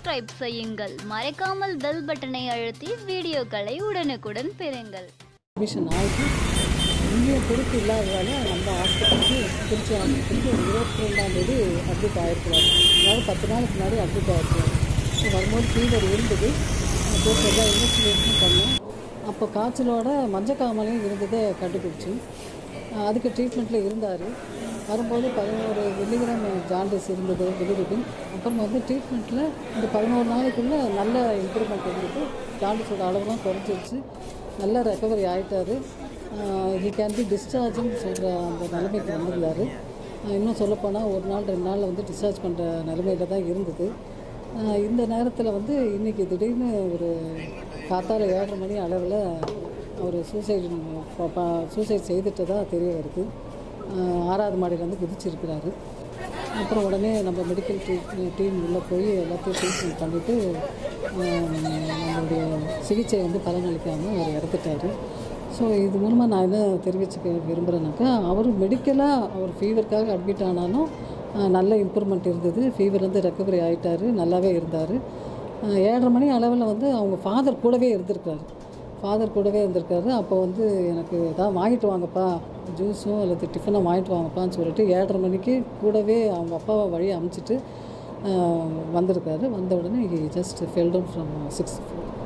Subscribe செய்யுங்கள் மறக்காமல் bell பட்டனை அழுத்தி வீடியோக்களை உடனுக்குடன் பெறுங்கள் அட்மிஷன் ஆகி இந்திய பொறுப்பு இல்லாததால் நம்ம ஹாஸ்பிட்டலுக்கு திருச்சி ஹாஸ்பிட்டலுக்கு இருபத்தி ரெண்டாம் தேதி அட்மிட் ஆகிருக்கிறார் அதாவது பத்து நாளுக்கு முன்னாடி அட்மிட் ஆகிருக்கிறார் ஸோ வரும்போது ஃபீவர் இருந்தது போட்டு எல்லா இன்வெஸ்டிகேஷனும் பண்ணோம் அப்போ காய்ச்சலோட மஞ்சக்காமலையும் இருந்ததை கண்டுபிடிச்சி அஹ் அதுக்கு ட்ரீட்மெண்ட்டில் இருந்தார் வரும்போது பதினோரு மில்லிகிராம் ஜாண்டிஸ் இருந்தது விழுதுக்கு அப்புறம் வந்து ட்ரீட்மெண்ட்டில் இந்த பதினோரு நாளைக்குள்ளே நல்ல இம்ப்ரூவ்மெண்ட் இருந்தது ஜாண்டிஸோட அளவுலாம் குறைஞ்சிருச்சு நல்ல ரெக்கவரி ஆகிட்டாரு ஹி கேன் பி டிஸ்சார்ஜ்னு சொல்கிற அந்த நிலைமைக்கு வந்திருந்தார் இன்னும் சொல்லப்போனால் ஒரு நாள் ரெண்டு நாளில் வந்து டிஸ்சார்ஜ் பண்ணுற நிலைமையில தான் இருந்தது ஆஹ் இந்த நேரத்தில் வந்து இன்றைக்கி திடீர்னு ஒரு காத்தால ஏழரை மணி அளவில் அவர் சூசைடு சூசைட் செய்துட்டதா தெரிய வருது ஆஹ் ஆறாவது மாடியிலேருந்து குதிச்சிருக்கிறாரு அப்புறம் உடனே நம்ம மெடிக்கல் டீம் டீம் உள்ளே போய் எல்லாத்தையும் ட்ரீட்மெண்ட் பண்ணிவிட்டு நம்மளுடைய சிகிச்சை வந்து பலனளிக்காமல் அவர் இறந்துட்டார் ஸோ இது மூலமாக நான் என்ன தெரிவிச்சுக்க விரும்புகிறேன்னாக்கா அவர் மெடிக்கலாக அவர் ஃபீவருக்காக அட்மிட் ஆனாலும் ஆஹ் நல்ல இம்ப்ரூவ்மெண்ட் இருந்தது ஃபீவர்லேருந்து ரெக்கவரி ஆகிட்டார் நல்லாவே இருந்தார் ஏழரை மணி அளவில் வந்து அவங்க ஃபாதர் கூடவே இருந்திருக்காரு ஃபாதர் கூடவே இருந்திருக்காரு அப்போ வந்து எனக்கு எதாவது வாங்கிட்டு வாங்கப்பா ஜூஸும் அல்லது டிஃபனோ வாங்கிட்டு வாங்கப்பான்னு சொல்லிட்டு ஏழரை மணிக்கு கூடவே அவங்க அப்பாவை வழி அமுச்சிட்டு ஆஹ் வந்திருக்காரு வந்த உடனே ஜஸ்ட் ஃபெல்டன் ஃப்ரம் சிக்ஸ்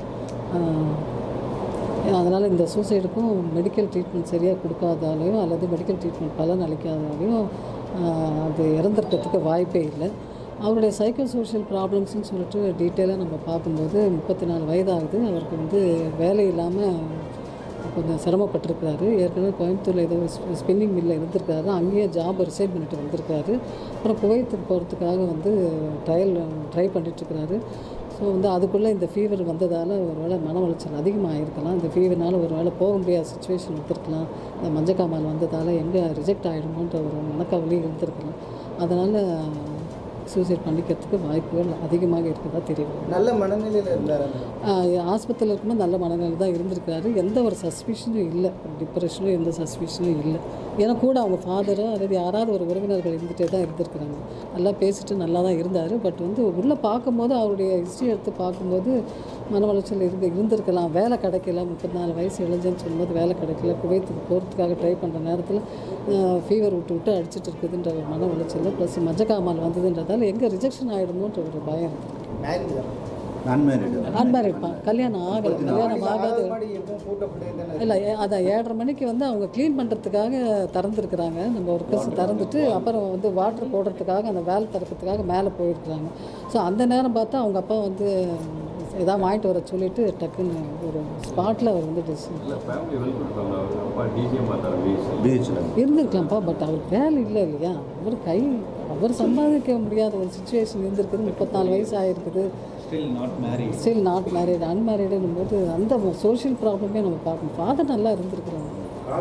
அதனால் இந்த சூசைடுக்கும் மெடிக்கல் ட்ரீட்மெண்ட் சரியாக கொடுக்காதாலையும் அல்லது மெடிக்கல் ட்ரீட்மெண்ட் பலன் அளிக்காதாலையும் ஆஹ் அது இறந்துருக்கிறதுக்கு வாய்ப்பே இல்லை அவருடைய சைக்கோ சோஷியல் ப்ராப்ளம்ஸ்னு சொல்லிட்டு டீட்டெயிலாக நம்ம பார்க்கும்போது முப்பத்தி நாலு வயதாகுது அவருக்கு வந்து வேலை இல்லாமல் கொஞ்சம் சிரமப்பட்டிருக்கிறாரு ஏற்கனவே கோயம்புத்தூரில் ஏதோ ஸ்பின்னிங் மில்லில் இருந்திருக்காரு அங்கேயே ஜாப் ரிசைன் பண்ணிட்டு வந்திருக்காரு அப்புறம் குவைத்துக்கு போகிறதுக்காக வந்து ட்ரையல் ட்ரை பண்ணிட்டுருக்கிறாரு ஸோ வந்து அதுக்குள்ளே இந்த ஃபீவர் வந்ததால் ஒரு வேளை மன உளைச்சல் அதிகமாக இருக்கலாம் இந்த ஃபீவர்னால ஒரு வேளை போக முடியாத சுச்சுவேஷன் இருந்திருக்கலாம் இந்த மஞ்சக்காமல் வந்ததால் எங்கே ரிஜெக்ட் ஆகிடுமோன்ற ஒரு மனக்கவலையும் இருந்திருக்கலாம் அதனால் சூசைட் பண்ணிக்கிறதுக்கு வாய்ப்புகள் அதிகமாக இருக்கிறதா தெரியும் நல்ல மனநிலையில் இருந்தார் ஆஸ்பத்திரியில் இருக்கும்போது நல்ல மனநிலை தான் இருந்திருக்காரு எந்த ஒரு சஸ்பிஷனும் இல்லை டிப்ரெஷனும் எந்த சஸ்பிஷனும் இல்லை ஏன்னா கூட அவங்க ஃபாதரோ அல்லது யாராவது ஒரு உறவினர்கள் இருந்துகிட்டே தான் இருந்திருக்கிறாங்க நல்லா பேசிட்டு நல்லா தான் இருந்தார் பட் வந்து உள்ளே பார்க்கும்போது அவருடைய ஹிஸ்ட்ரி எடுத்து பார்க்கும்போது மன உளைச்சல் இருந்து இருந்திருக்கலாம் வேலை கிடைக்கல முப்பத்தி நாலு வயசு இளைஞன்னு சொல்லும்போது வேலை கிடைக்கல குவைத்துக்கு போகிறதுக்காக ட்ரை பண்ணுற நேரத்தில் ஃபீவர் விட்டு விட்டு அடிச்சிட்டு இருக்குதுன்ற ஒரு மன உளைச்சல் ப்ளஸ் மஞ்சக்காமல் வந்ததுன்றதால எங்கே ரிஜெக்ஷன் ஆகிடுமோன்ற ஒரு பயம் இருக்குது மேரேஜ் தான் நான் மேரிடு அன்மேரிட்ப்பா கல்யாணம் ஆகலை கல்யாணம் ஆகாது முன்னாடி எப்பவும் பூட்டப்பட்டே தானே இல்லை ஏ- அதான் ஏழரை மணிக்கு வந்து அவங்க க்ளீன் பண்ணுறதுக்காக திறந்துருக்குறாங்க நம்ம ஒர்க்கர்ஸ் திறந்துட்டு அப்புறம் வந்து வாட்டர் போடுறதுக்காக அந்த வேல் திறக்கிறதுக்காக மேலே போயிருக்கிறாங்க ஸோ அந்த நேரம் பார்த்தா அவங்க அப்பா வந்து எதாவது வாங்கிட்டு வர சொல்லிட்டு டக்குன்னு ஒரு ஸ்பாட்டில் அவர் வந்து டிஸ் ஃபேமிலி வெல்கம் இருப்பாங்க அவங்க அப்பா டிஜிஎம் பார்த்தாரு பீச் பீச்சில் இருந்திருக்கலாம்ப்பா பட் அவருக்கு வேலை இல்லை இல்லையா அவர் கை அவர் சம்பாதிக்க முடியாத ஒரு சுச்சுவேஷன் இருந்திருக்குது முப்பத்தாலு வயசு ஆகிருக்குது still not married still not married அன்மேரீடுன்னும் போது அந்த சோஷியல் ப்ராப்ளமே நம்ம பார்க்கணும் ஃபாதர் நல்லா இருந்திருக்கிறாங்க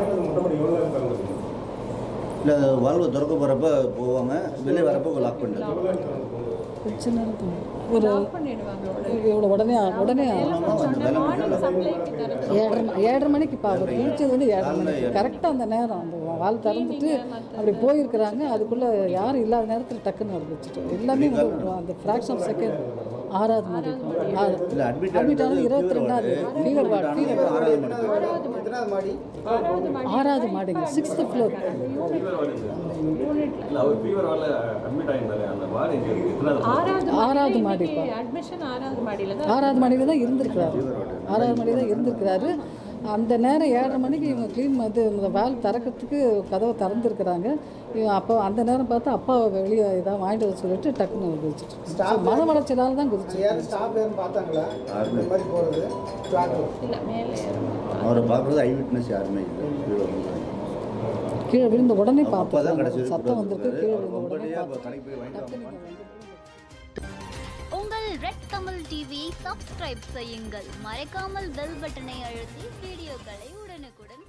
இல்லை வாழ்வு திறக்க போகிறப்ப போவாங்க வெளியே வரப்போ லாக் பண்ணிட்டாங்க கொஞ்ச நேரம் தான். ஒரு இவ்வளோ உடனே உடனே ஏழரை ம- ஏழரை மணிக்கு இப்போ அவர் குளிச்சது வந்து ஏழரை மணிக்கு கரெக்டாக அந்த நேரம் அந்த வால் திறந்துட்டு அப்படி போயிருக்கிறாங்க அதுக்குள்ளே யாரும் இல்லாத நேரத்தில் டக்குன்னு அவர் வச்சுட்டு எல்லாமே வந்து அந்த ஃப்ராக்ஷன் ஆஃப் செகண்ட் ஆறாவது மணி ஆறு இல்லை அட்மிட் அட்மிட் ஆனது இருபத்தி ரெண்டாவது ஃபீவர் வார்டு ஃபீவர் ஆறாவது மணிக்கு எத்தனாவது மாடி ஆறாவது மாடிங்க சிக்ஸ்த்து ஃப்ளோர் ஃபீவர் வருது இல்லை அவர் ஃபீவர் வரல அட்மிட் ஆகியிருந்தாரு அந்த வார்டு எங்கே இருக்குது எத்தனாவது ஆறாவது ஆறாவது மாடிப்பா அட்மிஷன் ஆறாவது மாடியில தான் ஆறாவது மணியில் தான் இருந்திருக்கிறாரு ஆறாவது மணியில் தான் இருந்திருக்கிறாரு அந்த நேரம் ஏழரை மணிக்கு இவங்க க்ளீன் வந்து இந்த வேல் திறக்கிறதுக்கு கதவை திறந்துருக்குறாங்க இவன் அப்போ அந்த நேரம் பார்த்து அப்பாவை வெளியே இதாக வாங்கிட்டு வர சொல்லிட்டு டக்குன்னு அவர் குதிச்சிட்டு மன வளர்ச்சியால் தான் குதிச்சு யாரும் ஸ்டாஃப் யாரும் பார்த்தாங்களா இந்த மாதிரி போகிறது இல்ல மேலே அவரை பார்க்குறது ஐ விட்னஸ் யாருமே இல்லை கீழே விழுந்த உடனே அப்போ தான் பார்த்து கடைசி சத்தம் வந்திருக்கு கீழே விழுந்த ரொம்ப உடனே பார்த்து கடைக்கு போய் வாங்கிட்டு டக்குன்னு வாங்க. இங்க வந்து உங்கள் ரெட் தமிழ் டிவியை சப்ஸ்கிரைப் செய்யுங்கள் மறக்காமல் பெல் பட்டனை அழுத்தி வீடியோக்களை உடனுக்குடன்